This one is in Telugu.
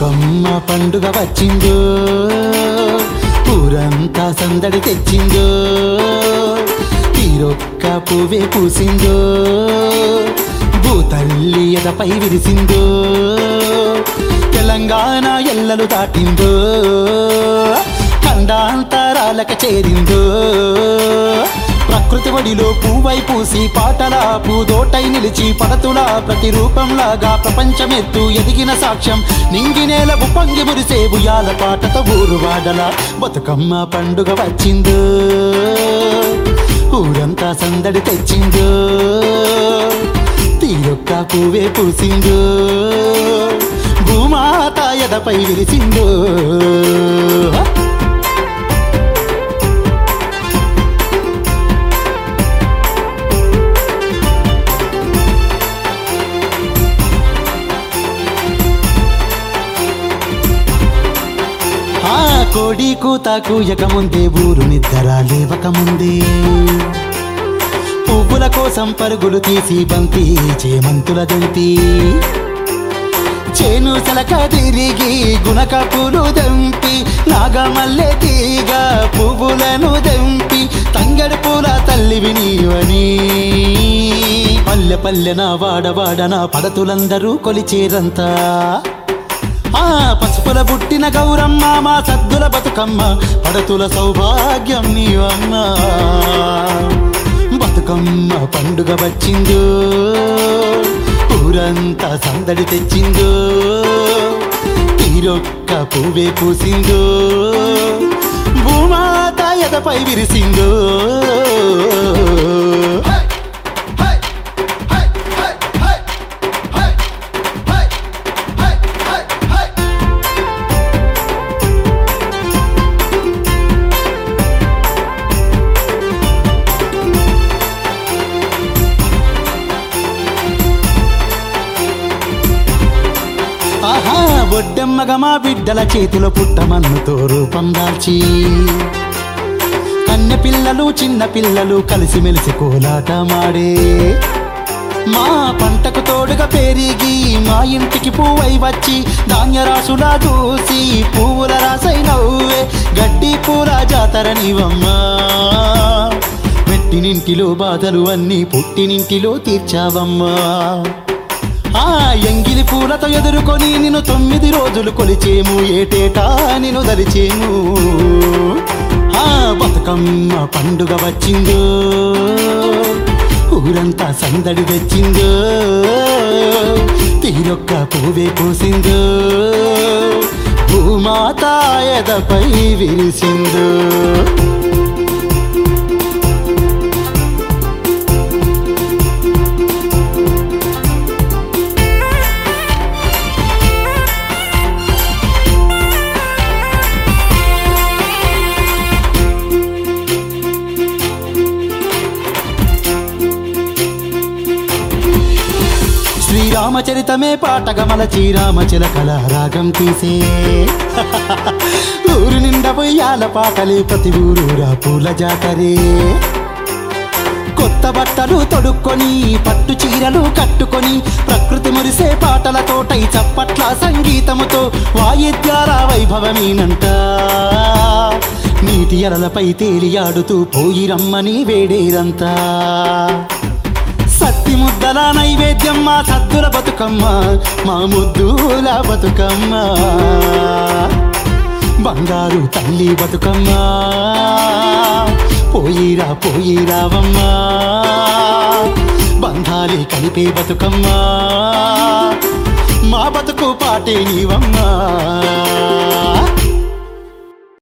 బతుకమ్మ పండుగ వచ్చిందో ఊరంతా సందడి తెచ్చిందో తీరొక్క పువ్వే పూసిందో భూతల్లి ఎదపై విరిసిందో తెలంగాణ ఎల్లలు దాటిందో ఖండాంతరాలక చేరిందో ప్రకృతి ఒడిలో పూవై పూసి పాటల పూదోటై నిలిచి పడతుల ప్రతిరూపంలాగా ప్రపంచమెత్తు ఎదిగిన సాక్ష్యం నింగినేల పొంగి మురిసే ఉయ్యాల పాటతో ఊరువాడల బతుకమ్మ పండుగ వచ్చిందో ఊరంతా సందడి తెచ్చిందో తీరొక్క పువ్వే పూసిందో భూమాత ఎదపై విరిసిందో ఆ కోడి కూత కూయకముందే ఊరు నిద్ర లేవకముందే పువ్వుల కోసం పరుగులు తీసి బంతి చేమంతుల దంతి చేను సలక తిరిగి గుణక పూలు దంపి నాగమల్లె తీగ పువ్వులను దంపి తంగడి పూల తల్లివి నీవని పల్లె పల్లెన వాడవాడన పడతులందరూ కొలిచేరంతా ఆ పసుపుల పుట్టిన గౌరమ్మ మా సద్దుల బతుకమ్మ పడతుల సౌభాగ్యం నీవమ్మ బతుకమ్మ పండుగ వచ్చిందో ఊరంతా సందడి తెచ్చిందో తీరొక్క పువ్వే పూసిందో భూమాత ఎదపై విరిసిందో ఆహా ఒడ్డెమ్మగ మా బిడ్డల చేతిలో పుట్టమన్నుతో రూపం దాల్చి కన్నె పిల్లలు చిన్న పిల్లలు కలిసిమెలిసి కోలాటమాడే మా పంటకు తోడుగా పెరిగి మా ఇంటికి పువ్వై వచ్చి ధాన్యరాశులా చూసి పువ్వుల రాసై నవ్వే గడ్డి పూల జాతర నీవమ్మా పెట్టినింటిలో బాధలు అన్నీ పుట్టినింటిలో తీర్చావమ్మా ఆ ఎంగిలి పూలతో ఎదుర్కొని నిన్ను తొమ్మిది రోజులు కొలిచేము ఏటేటా నిన్ను దలిచేము ఆ బతుకమ్మ పండుగ వచ్చిందో ఊరంతా సందడి తెచ్చిందో తీరొక్క పువ్వే పూసిందో భూమాత ఎదపై విరిసిందో శ్రీరామచరితమే పాటగా మలచి రామచిలకల రాగం తీసే ఊరు నిండా పొయ్యాల పాటలే ప్రతి ఊరూరా పూల జాతరే కొత్త బట్టలు తొడుక్కొని పట్టు చీరలు కట్టుకొని ప్రకృతి మురిసే పాటల తోటై చప్పట్ల సంగీతముతో వాయిద్యాల వైభవమేనంట నీటి అలలపై తేలియాడుతూ పోయి రమ్మని వేడేరంతా సత్తి ముద్దల నైవేద్యం మా సద్దుల బతుకమ్మ మా ముద్దుల బతుకమ్మ బంగారు తల్లి బతుకమ్మ పోయిరా పోయిరావమ్మా బంధాలే కలిపే బతుకమ్మ మా బతుకు పాటే నీవమ్మా